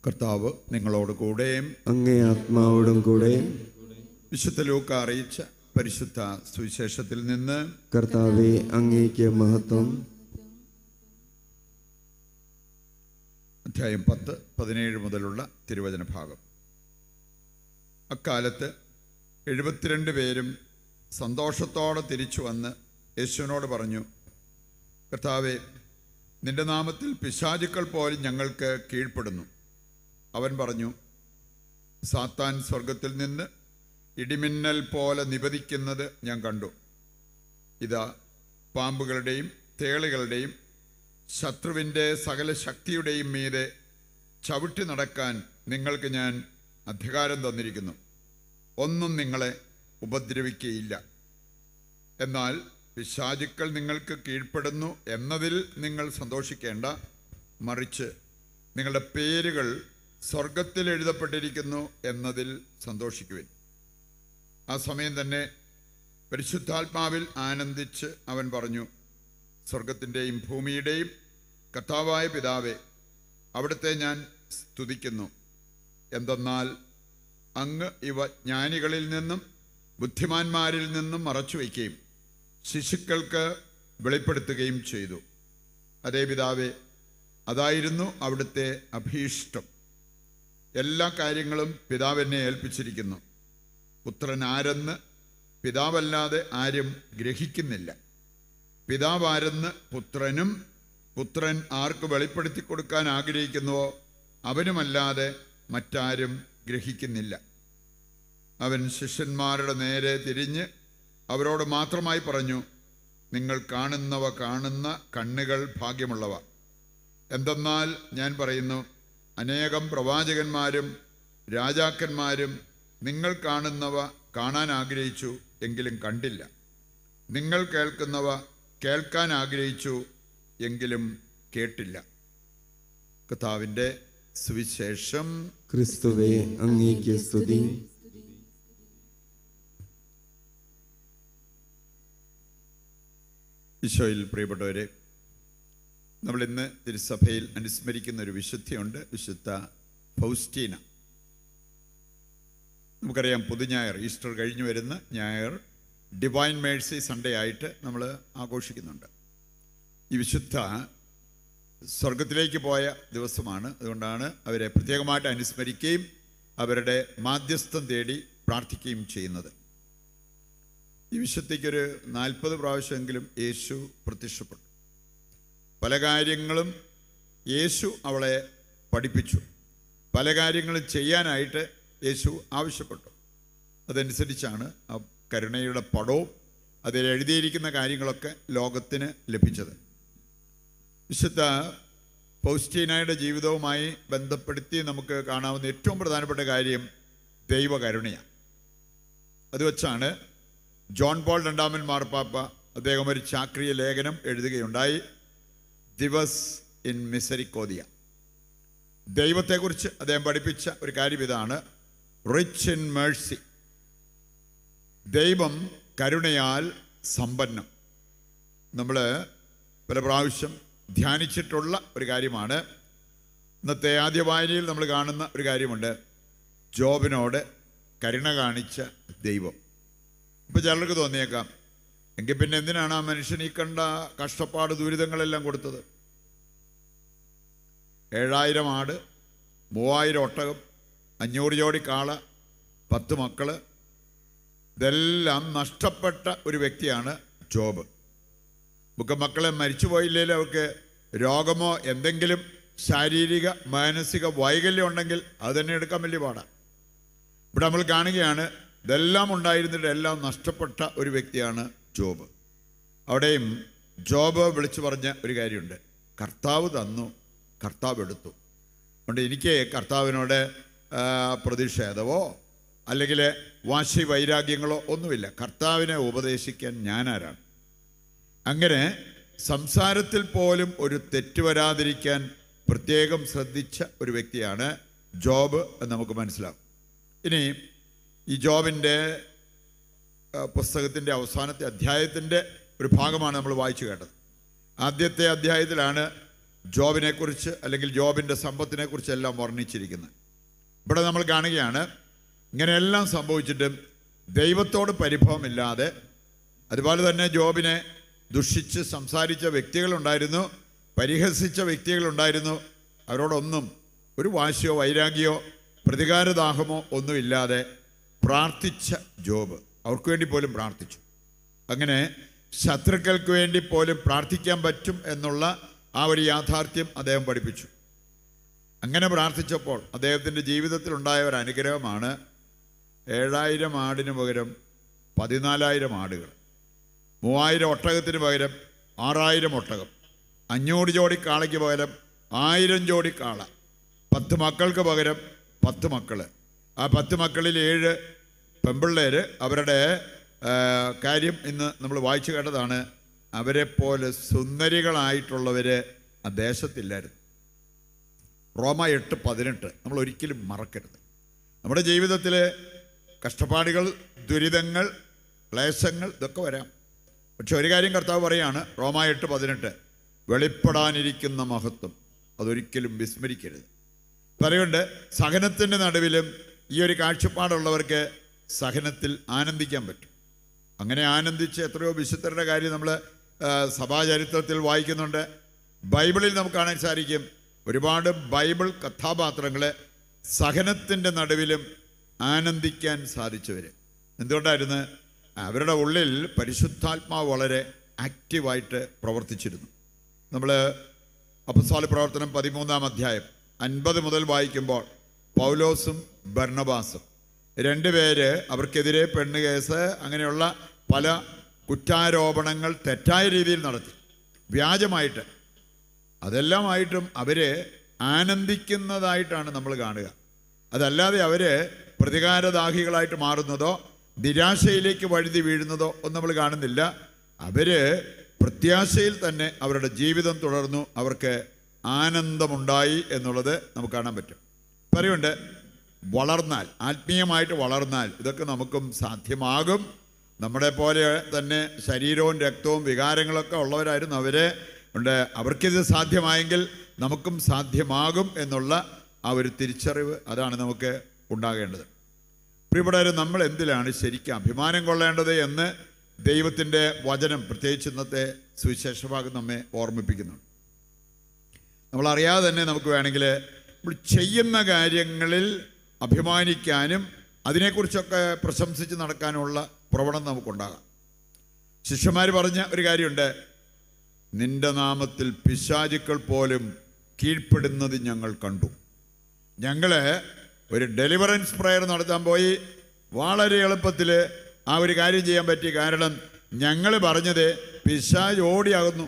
കർത്താവ് നിങ്ങളോട് കൂടെയും അങ്ങേ ആത്മാവോടും കൂടെ വിശുദ്ധ ലൂക്ക അറിയിച്ച പരിശുദ്ധ സുവിശേഷത്തിൽ നിന്ന് കർത്താവെ അങ്ങേക്ക് മഹത്വം അധ്യായം പത്ത് പതിനേഴ് മുതലുള്ള തിരുവചന ഭാഗം അക്കാലത്ത് എഴുപത്തിരണ്ട് പേരും സന്തോഷത്തോടെ തിരിച്ചു വന്ന് യേശുവിനോട് പറഞ്ഞു കർത്താവെ നിന്റെ നാമത്തിൽ പിശാചുക്കൾ പോലും ഞങ്ങൾക്ക് കീഴ്പ്പെടുന്നു അവൻ പറഞ്ഞു സാത്താൻ സ്വർഗത്തിൽ നിന്ന് ഇടിമിന്നൽ പോലെ നിപതിക്കുന്നത് ഞാൻ കണ്ടു ഇതാ പാമ്പുകളുടെയും തേളുകളുടെയും ശത്രുവിൻ്റെ സകല ശക്തിയുടെയും മീതെ ചവിട്ടി നടക്കാൻ നിങ്ങൾക്ക് ഞാൻ അധികാരം തന്നിരിക്കുന്നു ഒന്നും നിങ്ങളെ ഉപദ്രവിക്കുകയില്ല എന്നാൽ പിശാചുക്കൾ നിങ്ങൾക്ക് കീഴ്പ്പെടുന്നു എന്നതിൽ നിങ്ങൾ സന്തോഷിക്കേണ്ട മറിച്ച് നിങ്ങളുടെ പേരുകൾ സ്വർഗത്തിൽ എഴുതപ്പെട്ടിരിക്കുന്നു എന്നതിൽ സന്തോഷിക്കുവിൻ ആ സമയം തന്നെ പരിശുദ്ധാത്മാവിൽ ആനന്ദിച്ച് അവൻ പറഞ്ഞു സ്വർഗത്തിൻ്റെയും ഭൂമിയുടെയും കർത്താവായ പിതാവേ അവിടുത്തെ ഞാൻ സ്തുതിക്കുന്നു എന്തെന്നാൽ അങ്ങ് ഇവ ജ്ഞാനികളിൽ നിന്നും ബുദ്ധിമാന്മാരിൽ നിന്നും മറച്ചു വയ്ക്കുകയും ശിശുക്കൾക്ക് വെളിപ്പെടുത്തുകയും ചെയ്തു അതേ പിതാവേ അതായിരുന്നു അവിടുത്തെ അഭീഷ്ടം എല്ലാ കാര്യങ്ങളും പിതാവ് എന്നെ ഏൽപ്പിച്ചിരിക്കുന്നു പുത്രൻ ആരെന്ന് പിതാവല്ലാതെ ആരും ഗ്രഹിക്കുന്നില്ല പിതാവ് ആരെന്ന് പുത്രനും പുത്രൻ ആർക്ക് വെളിപ്പെടുത്തി കൊടുക്കാൻ ആഗ്രഹിക്കുന്നുവോ അവനുമല്ലാതെ മറ്റാരും ഗ്രഹിക്കുന്നില്ല അവൻ ശിഷ്യന്മാരുടെ നേരെ തിരിഞ്ഞ് അവരോട് മാത്രമായി പറഞ്ഞു നിങ്ങൾ കാണുന്നവ കാണുന്ന കണ്ണുകൾ ഭാഗ്യമുള്ളവ എന്തെന്നാൽ ഞാൻ പറയുന്നു അനേകം പ്രവാചകന്മാരും രാജാക്കന്മാരും നിങ്ങൾ കാണുന്നവ കാണാൻ ആഗ്രഹിച്ചു എങ്കിലും കണ്ടില്ല നിങ്ങൾ കേൾക്കുന്നവ കേൾക്കാൻ ആഗ്രഹിച്ചു എങ്കിലും കേട്ടില്ല കർത്താവിൻ്റെ സുവിശേഷം ക്രിസ്തുവെ അങ്ങേക്ക് സ്തുതി ഈശോയിൽ പ്രിയപ്പെട്ടവരെ നമ്മൾ ഇന്ന് തിരുസഭയിൽ അനുസ്മരിക്കുന്ന ഒരു വിശുദ്ധിയുണ്ട് വിശുദ്ധ ഫൗസ്റ്റീന നമുക്കറിയാം പുതുഞായർ ഈസ്റ്റർ കഴിഞ്ഞു വരുന്ന ഞായർ ഡിവൈൻ മേഴ്സി സൺഡേ ആയിട്ട് നമ്മൾ ആഘോഷിക്കുന്നുണ്ട് ഈ വിശുദ്ധ സ്വർഗത്തിലേക്ക് പോയ ദിവസമാണ് അതുകൊണ്ടാണ് അവരെ പ്രത്യേകമായിട്ട് അനുസ്മരിക്കുകയും അവരുടെ മാധ്യസ്ഥം തേടി പ്രാർത്ഥിക്കുകയും ചെയ്യുന്നത് ഈ വിശുദ്ധിക്കൊരു നാൽപ്പത് പ്രാവശ്യമെങ്കിലും യേശു പ്രത്യക്ഷപ്പെട്ടു പല കാര്യങ്ങളും യേശു അവളെ പഠിപ്പിച്ചു പല കാര്യങ്ങളും ചെയ്യാനായിട്ട് യേശു ആവശ്യപ്പെട്ടു അതനുസരിച്ചാണ് ആ കരുണയുടെ പടവും അതിൽ എഴുതിയിരിക്കുന്ന കാര്യങ്ങളൊക്കെ ലോകത്തിന് ലഭിച്ചത് വിശുദ്ധ പൗസ്റ്റീനയുടെ ജീവിതവുമായി ബന്ധപ്പെടുത്തി നമുക്ക് കാണാവുന്ന ഏറ്റവും പ്രധാനപ്പെട്ട കാര്യം ദൈവകരുണയാണ് അത് വെച്ചാണ് ജോൺ പോൾ രണ്ടാമൻ മാർപ്പാപ്പ അദ്ദേഹം ഒരു ചാക്രിയ ലേഖനം എഴുതുകയുണ്ടായി ദിവസ് ഇൻ മിസരിക്കോദിയ ദൈവത്തെക്കുറിച്ച് അദ്ദേഹം പഠിപ്പിച്ച ഒരു കാര്യം ഇതാണ് റിച്ച് ഇൻ മേഴ്സി ദൈവം കരുണയാൽ സമ്പന്നം നമ്മൾ പല പ്രാവശ്യം ധ്യാനിച്ചിട്ടുള്ള ഒരു കാര്യമാണ് ഇന്നത്തെ ആദ്യ വായനയിൽ നമ്മൾ കാണുന്ന ഒരു കാര്യമുണ്ട് ജോബിനോട് കരുണ കാണിച്ച ദൈവം ഇപ്പം ചിലർക്ക് തോന്നിയേക്കാം എങ്കിൽ പിന്നെ എന്തിനാണ് ആ മനുഷ്യൻ ഈ കണ്ട കഷ്ടപ്പാട് ദുരിതങ്ങളെല്ലാം കൊടുത്തത് ഏഴായിരം ആട് മൂവായിരം ഒട്ടകം അഞ്ഞൂറ് ജോഡി കാള പത്ത് മക്കള് ഇതെല്ലാം നഷ്ടപ്പെട്ട ഒരു വ്യക്തിയാണ് ജോബ് ഒക്കെ മക്കളെ മരിച്ചുപോയില്ലെങ്കിൽ അവർക്ക് രോഗമോ എന്തെങ്കിലും ശാരീരിക മാനസിക വൈകല്യം ഉണ്ടെങ്കിൽ അത് തന്നെ എടുക്കാൻ വലിയ പാടാണ് ഇവിടെ നമ്മൾ കാണുകയാണ് ഇതെല്ലാം ഉണ്ടായിരുന്നിട്ട് എല്ലാം നഷ്ടപ്പെട്ട ഒരു വ്യക്തിയാണ് ജോബ് അവിടെയും ജോബ് വിളിച്ചു പറഞ്ഞ ഒരു കാര്യമുണ്ട് കർത്താവ് തന്നു കർത്താവ് എടുത്തു അതുകൊണ്ട് എനിക്ക് കർത്താവിനോട് ആ, പ്രതിഷേധമോ അല്ലെങ്കിൽ വാശി വൈരാഗ്യങ്ങളോ ഒന്നുമില്ല കർത്താവിനെ ഉപദേശിക്കാൻ ഞാനാരാണ് അങ്ങനെ സംസാരത്തിൽ പോലും ഒരു തെറ്റ് വരാതിരിക്കാൻ പ്രത്യേകം ശ്രദ്ധിച്ച ഒരു വ്യക്തിയാണ് ജോബ് എന്ന് നമുക്ക് മനസ്സിലാവും ഇനി ഈ ജോബിൻ്റെ പുസ്തകത്തിൻ്റെ അവസാനത്തെ അധ്യായത്തിൻ്റെ ഒരു ഭാഗമാണ് നമ്മൾ വായിച്ചു കേട്ടത് ആദ്യത്തെ അധ്യായത്തിലാണ് ജോബിനെ കുറിച്ച് അല്ലെങ്കിൽ ജോബിൻ്റെ സമ്പത്തിനെ കുറിച്ച് എല്ലാം വർണ്ണിച്ചിരിക്കുന്നത് ഇവിടെ നമ്മൾ കാണുകയാണ് ഇങ്ങനെയെല്ലാം സംഭവിച്ചിട്ടും ദൈവത്തോട് പരിഭവമില്ലാതെ അതുപോലെ തന്നെ ജോബിനെ ദുഷിച്ച് സംസാരിച്ച വ്യക്തികളുണ്ടായിരുന്നു പരിഹസിച്ച വ്യക്തികളുണ്ടായിരുന്നു അവരോടൊന്നും ഒരു വാശിയോ വൈരാഗ്യമോ പ്രതികാരദാഹമോ ഒന്നുമില്ലാതെ പ്രാർത്ഥിച്ച ജോബ് അവർക്ക് വേണ്ടി പോലും പ്രാർത്ഥിച്ചു അങ്ങനെ ശത്രുക്കൾക്ക് വേണ്ടി പോലും പ്രാർത്ഥിക്കാൻ പറ്റും എന്നുള്ള ആ ഒരു യാഥാർത്ഥ്യം അദ്ദേഹം പഠിപ്പിച്ചു അങ്ങനെ പ്രാർത്ഥിച്ചപ്പോൾ അദ്ദേഹത്തിൻ്റെ ജീവിതത്തിൽ ഉണ്ടായ ഒരു അനുഗ്രഹമാണ് ഏഴായിരം ആടിന് പകരം പതിനാലായിരം ആടുകൾ മൂവായിരം ഒട്ടകത്തിന് പകരം ആറായിരം ഒട്ടകം അഞ്ഞൂറ് ജോഡി കാളയ്ക്ക് പകരം ആയിരം ജോഡി കാള പത്ത് മക്കൾക്ക് പകരം പത്ത് മക്കള് ആ പത്ത് മക്കളിൽ ഏഴ് പെമ്പിള്ളേർ അവരുടെ ആ, കാര്യം ഇന്ന് നമ്മൾ വായിച്ചു കേട്ടതാണ് അവരെ പോലെ സുന്ദരികളായിട്ടുള്ളവർ ആ ദേശത്തില്ലായിരുന്നു റോമ എട്ട് പതിനെട്ട് നമ്മൾ ഒരിക്കലും മറക്കരുത് നമ്മുടെ ജീവിതത്തിൽ കഷ്ടപ്പാടുകൾ ദുരിതങ്ങൾ ക്ലേശങ്ങൾ ഇതൊക്കെ വരാം പക്ഷെ ഒരു കാര്യം കർത്താവ് പറയാണ് റോമ എട്ട് പതിനെട്ട് വെളിപ്പെടാനിരിക്കുന്ന മഹത്വം അതൊരിക്കലും വിസ്മരിക്കരുത് പറയുന്നുണ്ട് സഹനത്തിൻ്റെ നടുവിലും ഈ ഒരു കാഴ്ചപ്പാടുള്ളവർക്ക് സഹനത്തിൽ ആനന്ദിക്കാൻ പറ്റും അങ്ങനെ ആനന്ദിച്ച് എത്രയോ വിശുദ്ധരുടെ കാര്യം നമ്മൾ സഭാചരിത്രത്തിൽ വായിക്കുന്നുണ്ട് ബൈബിളിൽ നമുക്ക് കാണാൻ സാധിക്കും ഒരുപാട് ബൈബിൾ കഥാപാത്രങ്ങൾ സഹനത്തിൻ്റെ നടുവിലും ആനന്ദിക്കാൻ സാധിച്ചവർ എന്തുകൊണ്ടായിരുന്നു അവരുടെ ഉള്ളിൽ പരിശുദ്ധാത്മാവ് വളരെ ആക്റ്റീവായിട്ട് പ്രവർത്തിച്ചിരുന്നു നമ്മൾ അപ്പസ്വാല പ്രവർത്തനം പതിമൂന്നാം അധ്യായം അൻപത് മുതൽ വായിക്കുമ്പോൾ പൗലോസും ബർണബാസും രണ്ടുപേര് അവർക്കെതിരെ പെണ്ണ് കേസ് അങ്ങനെയുള്ള പല കുറ്റാരോപണങ്ങൾ തെറ്റായ രീതിയിൽ നടത്തി വ്യാജമായിട്ട് അതെല്ലാമായിട്ടും അവര് ആനന്ദിക്കുന്നതായിട്ടാണ് നമ്മൾ കാണുക അതല്ലാതെ അവര് പ്രതികാരദാഹികളായിട്ട് മാറുന്നതോ നിരാശയിലേക്ക് വഴുതി വീഴുന്നതോ ഒന്നും നമ്മൾ കാണുന്നില്ല അവര് പ്രത്യാശയിൽ തന്നെ അവരുടെ ജീവിതം തുടർന്നു അവർക്ക് ആനന്ദമുണ്ടായി എന്നുള്ളത് നമുക്ക് കാണാൻ പറ്റും പറയുണ്ട് വളർന്നാൽ ആത്മീയമായിട്ട് വളർന്നാൽ ഇതൊക്കെ നമുക്കും സാധ്യമാകും നമ്മുടെ പോലെ തന്നെ ശരീരവും രക്തവും വികാരങ്ങളൊക്കെ ഉള്ളവരായിരുന്നു അവര് ഉണ്ട് അവർക്കിത് സാധ്യമായെങ്കിൽ നമുക്കും സാധ്യമാകും എന്നുള്ള ആ ഒരു തിരിച്ചറിവ് അതാണ് നമുക്ക് ഉണ്ടാകേണ്ടത് പ്രിയപ്പെട്ടവരെ നമ്മൾ എന്തിലാണ് ശരിക്കും അഭിമാനം കൊള്ളേണ്ടത് എന്ന് ദൈവത്തിൻ്റെ വചനം പ്രത്യേകിച്ച് ഇന്നത്തെ സുവിശേഷഭാഗം നമ്മെ ഓർമ്മിപ്പിക്കുന്നുണ്ട് നമ്മൾ അറിയാതെ തന്നെ നമുക്ക് വേണമെങ്കിൽ നമ്മൾ ചെയ്യുന്ന കാര്യങ്ങളിൽ അഭിമാനിക്കാനും അതിനെക്കുറിച്ചൊക്കെ പ്രശംസിച്ച് നടക്കാനുള്ള പ്രവണത നമുക്കുണ്ടാകാം ശിഷ്യന്മാർ പറഞ്ഞ ഒരു കാര്യമുണ്ട് നിന്റെ നാമത്തിൽ പിശാചുക്കൾ പോലും കീഴ്പ്പെടുന്നത് ഞങ്ങൾ കണ്ടു ഞങ്ങൾ ഒരു ഡെലിവറൻസ് പ്രയർ നടത്താൻ പോയി വളരെ എളുപ്പത്തിൽ ആ ഒരു കാര്യം ചെയ്യാൻ പറ്റി കാരണം ഞങ്ങൾ പറഞ്ഞത് പിശാജ് ഓടിയാകുന്നു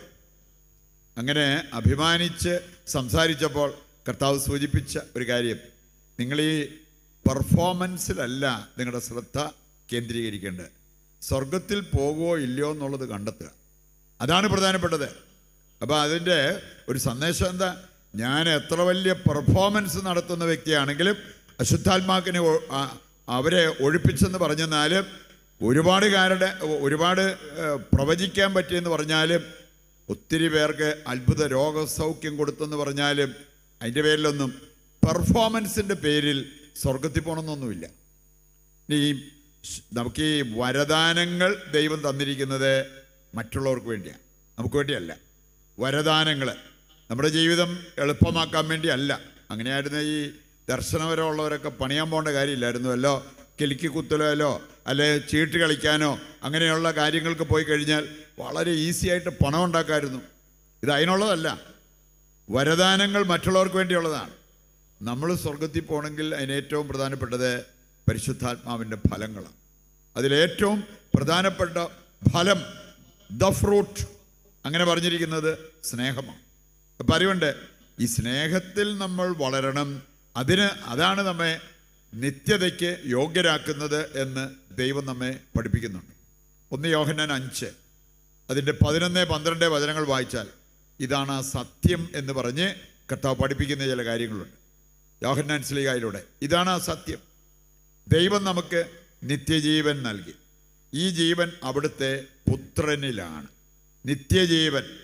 അങ്ങനെ അഭിമാനിച്ച് സംസാരിച്ചപ്പോൾ കർത്താവ് സൂചിപ്പിച്ച ഒരു കാര്യം നിങ്ങൾ ഈ പെർഫോമൻസിലല്ല നിങ്ങളുടെ ശ്രദ്ധ കേന്ദ്രീകരിക്കേണ്ടത് സ്വർഗത്തിൽ പോകുമോ ഇല്ലയോ എന്നുള്ളത് കണ്ടെത്തുക അതാണ് പ്രധാനപ്പെട്ടത് അപ്പോൾ അതിൻ്റെ ഒരു സന്ദേശം എന്താ ഞാൻ എത്ര വലിയ പെർഫോമൻസ് നടത്തുന്ന വ്യക്തിയാണെങ്കിലും അശുദ്ധാത്മാക്കിനെ ഒ- ആ- അവരെ ഒഴിപ്പിച്ചെന്ന് പറഞ്ഞെന്നാലും ഒരുപാട് കാരുടെ ഒരുപാട് ഏഹ്, പ്രവചിക്കാൻ പറ്റിയെന്ന് പറഞ്ഞാലും ഒത്തിരി പേർക്ക് അത്ഭുത രോഗസൗഖ്യം കൊടുത്തെന്ന് പറഞ്ഞാലും അതിൻ്റെ പേരിലൊന്നും പെർഫോമൻസിൻ്റെ പേരിൽ സ്വർഗത്തിൽ പോകണമെന്നൊന്നുമില്ല ഇനി ഈ സ് നമുക്ക് ഈ വരദാനങ്ങൾ ദൈവം തന്നിരിക്കുന്നത് മറ്റുള്ളവർക്ക് വേണ്ടിയാണ് നമുക്ക് വേണ്ടിയല്ല വരദാനങ്ങൾ നമ്മുടെ ജീവിതം എളുപ്പമാക്കാൻ വേണ്ടിയല്ല അങ്ങനെയായിരുന്നു ഈ ദർശനപരമുള്ളവരൊക്കെ പണിയാൻ പോകേണ്ട കാര്യമില്ലായിരുന്നുവല്ലോ കിലുക്കി കുത്തലോ അല്ലെ ചീട്ട് കളിക്കാനോ അങ്ങനെയുള്ള കാര്യങ്ങൾക്ക് പോയി കഴിഞ്ഞാൽ വളരെ ഈസി ആയിട്ട് പണം ഉണ്ടാക്കാമായിരുന്നു ഇത് അതിനുള്ളതല്ല വരദാനങ്ങൾ മറ്റുള്ളവർക്ക് വേണ്ടിയുള്ളതാണ് നമ്മൾ സ്വർഗത്തിൽ പോകണമെങ്കിൽ അതിന് ഏറ്റവും പ്രധാനപ്പെട്ടത് പരിശുദ്ധാത്മാവിൻ്റെ ഫലങ്ങളാണ് അതിലേറ്റവും പ്രധാനപ്പെട്ട ഫലം ദ ഫ്രൂട്ട് അങ്ങനെ പറഞ്ഞിരിക്കുന്നത് സ്നേഹമാണ് അപ്പം അറിവുണ്ട് ഈ സ്നേഹത്തിൽ നമ്മൾ വളരണം അതിന് അതാണ് നമ്മെ നിത്യതയ്ക്ക് യോഗ്യരാക്കുന്നത് എന്ന് ദൈവം നമ്മെ പഠിപ്പിക്കുന്നുണ്ട് ഒന്ന് യോഹന്നാൻ അഞ്ച് അതിൻ്റെ പതിനൊന്ന് പന്ത്രണ്ട് വചനങ്ങൾ വായിച്ചാൽ ഇതാണ് ആ സത്യം എന്ന് പറഞ്ഞ് കർത്താവ് പഠിപ്പിക്കുന്ന ചില കാര്യങ്ങളുണ്ട് യോഹന്നാൻ സ്ലീഗായിലൂടെ ഇതാണ് ആ സത്യം ദൈവം നമുക്ക് നിത്യജീവൻ നൽകി ഈ ജീവൻ അവിടുത്തെ പുത്രനിലാണ് നിത്യജീവൻ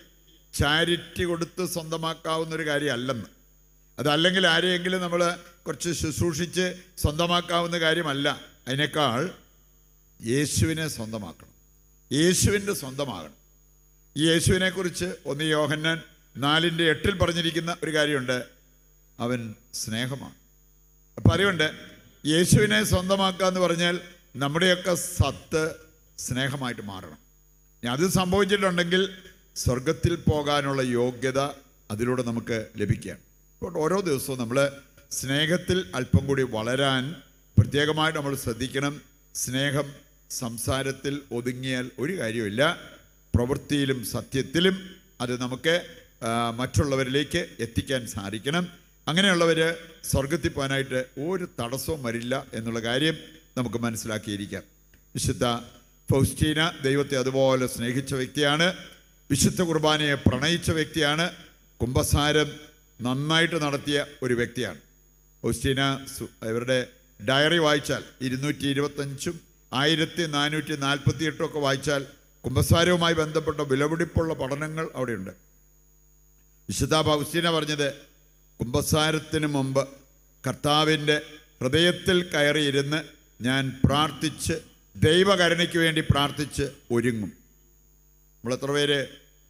ചാരിറ്റി കൊടുത്ത് സ്വന്തമാക്കാവുന്ന ഒരു കാര്യമല്ലെന്ന് അതല്ലെങ്കിൽ ആരെയെങ്കിലും നമ്മൾ കുറച്ച് ശുശ്രൂഷിച്ച് സ്വന്തമാക്കാവുന്ന കാര്യമല്ല അതിനേക്കാൾ യേശുവിനെ സ്വന്തമാക്കണം യേശുവിൻ്റെ സ്വന്തമാകണം ഈ യേശുവിനെക്കുറിച്ച് ഒന്ന് യോഹന്നാൻ നാലിൻ്റെ എട്ടിൽ പറഞ്ഞിരിക്കുന്ന ഒരു കാര്യമുണ്ട് അവൻ സ്നേഹമാണ് അപ്പം അതുകൊണ്ട് യേശുവിനെ സ്വന്തമാക്കുക എന്ന് പറഞ്ഞാൽ നമ്മുടെയൊക്കെ സത്ത് സ്നേഹമായിട്ട് മാറണം ഇനി അത് സംഭവിച്ചിട്ടുണ്ടെങ്കിൽ സ്വർഗത്തിൽ പോകാനുള്ള യോഗ്യത അതിലൂടെ നമുക്ക് ലഭിക്കുകയാണ് അപ്പോൾ ഓരോ ദിവസവും നമ്മൾ സ്നേഹത്തിൽ അല്പം കൂടി വളരാൻ പ്രത്യേകമായിട്ട് നമ്മൾ ശ്രദ്ധിക്കണം സ്നേഹം സംസാരത്തിൽ ഒതുങ്ങിയാൽ ഒരു കാര്യമില്ല പ്രവൃത്തിയിലും സത്യത്തിലും അത് നമുക്ക് ആ, മറ്റുള്ളവരിലേക്ക് എത്തിക്കാൻ സാധിക്കണം അങ്ങനെയുള്ളവർ സ്വർഗത്തിൽ പോകാനായിട്ട് ഒരു തടസ്സവും വരില്ല എന്നുള്ള കാര്യം നമുക്ക് മനസ്സിലാക്കിയിരിക്കാം വിശുദ്ധ ഫൗസ്റ്റീന ദൈവത്തെ അതുപോലെ സ്നേഹിച്ച വ്യക്തിയാണ് വിശുദ്ധ കുർബാനയെ പ്രണയിച്ച വ്യക്തിയാണ് കുംഭസാരം നന്നായിട്ട് നടത്തിയ ഒരു വ്യക്തിയാണ് ഫൗസ്റ്റീന സു- ഇവരുടെ ഡയറി വായിച്ചാൽ ഇരുന്നൂറ്റി ഇരുപത്തഞ്ചും ആയിരത്തി നാനൂറ്റി നാൽപ്പത്തി എട്ടും ഒക്കെ വായിച്ചാൽ കുംഭസാരവുമായി ബന്ധപ്പെട്ട വിലപിടിപ്പുള്ള പഠനങ്ങൾ അവിടെയുണ്ട് വിശുദ്ധ ഫൗസ്റ്റീന പറഞ്ഞത് കുംഭസാരത്തിന് മുമ്പ് കർത്താവിൻ്റെ ഹൃദയത്തിൽ കയറിയിരുന്ന് ഞാൻ പ്രാർത്ഥിച്ച് ദൈവകരുണയ്ക്ക് വേണ്ടി പ്രാർത്ഥിച്ച് ഒരുങ്ങും നമ്മൾ എത്ര പേര്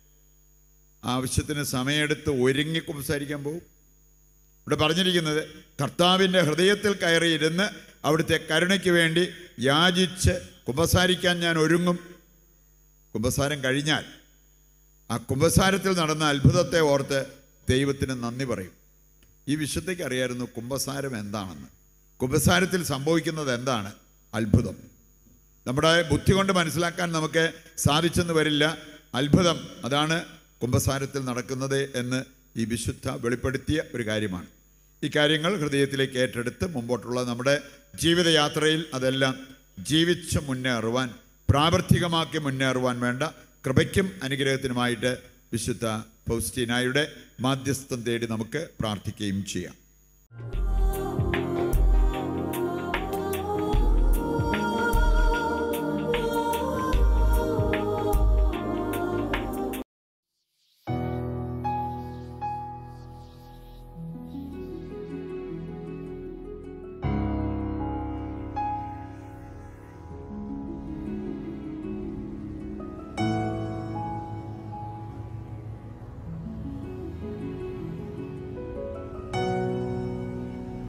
ആവശ്യത്തിന് സമയമെടുത്ത് ഒരുങ്ങി കുംഭസാരിക്കാൻ പോകും ഇവിടെ പറഞ്ഞിരിക്കുന്നത് കർത്താവിൻ്റെ ഹൃദയത്തിൽ കയറിയിരുന്ന് അവിടുത്തെ കരുണയ്ക്ക് വേണ്ടി യാചിച്ച് കുമ്പസാരിക്കാൻ ഞാൻ ഒരുങ്ങും കുമ്പസാരം കഴിഞ്ഞാൽ ആ കുമ്പസാരത്തിൽ നടന്ന അത്ഭുതത്തെ ഓർത്ത് ദൈവത്തിന് നന്ദി പറയും ഈ വിശുദ്ധയ്ക്ക് അറിയായിരുന്നു കുമ്പസാരം എന്താണെന്ന് കുമ്പസാരത്തിൽ സംഭവിക്കുന്നത് എന്താണ് അത്ഭുതം നമ്മുടെ ബുദ്ധി കൊണ്ട് മനസ്സിലാക്കാൻ നമുക്ക് സാധിച്ചെന്ന് വരില്ല അത്ഭുതം അതാണ് കുംഭസാരത്തിൽ നടക്കുന്നത് എന്ന് ഈ വിശുദ്ധ വെളിപ്പെടുത്തിയ ഒരു കാര്യമാണ് ഈ കാര്യങ്ങൾ ഹൃദയത്തിലേക്ക് ഏറ്റെടുത്ത് മുമ്പോട്ടുള്ള നമ്മുടെ ജീവിതയാത്രയിൽ അതെല്ലാം ജീവിച്ച് മുന്നേറുവാൻ പ്രാവർത്തികമാക്കി മുന്നേറുവാൻ വേണ്ട കൃപയ്ക്കും അനുഗ്രഹത്തിനുമായിട്ട് വിശുദ്ധ ഫൗസ്റ്റീനായുടെ മാധ്യസ്ഥം തേടി നമുക്ക് പ്രാർത്ഥിക്കുകയും ചെയ്യാം